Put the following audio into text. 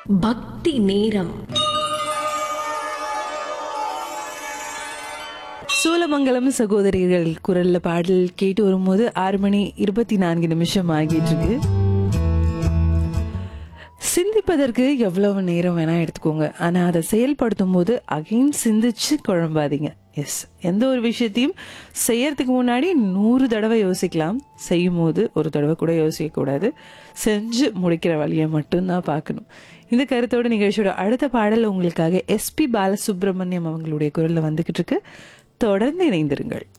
பக்தி நேரம் சூலமங்கலம் சகோதரிகள் குரல்ல பாடல் கேட்டு வரும்போது ஆறு மணி இருபத்தி நான்கு நிமிஷம் ஆகிட்டு இருக்கு சிந்திப்பதற்கு எவ்வளவு நேரம் வேணா எடுத்துக்கோங்க ஆனா அதை செயல்படுத்தும் போது அகைன் சிந்திச்சு குழம்பாதீங்க எஸ் எந்த ஒரு விஷயத்தையும் செய்யறதுக்கு முன்னாடி நூறு தடவை யோசிக்கலாம் செய்யும் போது ஒரு தடவை கூட யோசிக்க கூடாது செஞ்சு முடிக்கிற வழியை மட்டும்தான் பார்க்கணும் இந்த கருத்தோட நிகழ்ச்சியோட அடுத்த பாடல் உங்களுக்காக எஸ்பி பாலசுப்ரமணியம் அவங்களுடைய குரல்ல வந்துகிட்டு இருக்கு தொடர்ந்து இணைந்திருங்கள்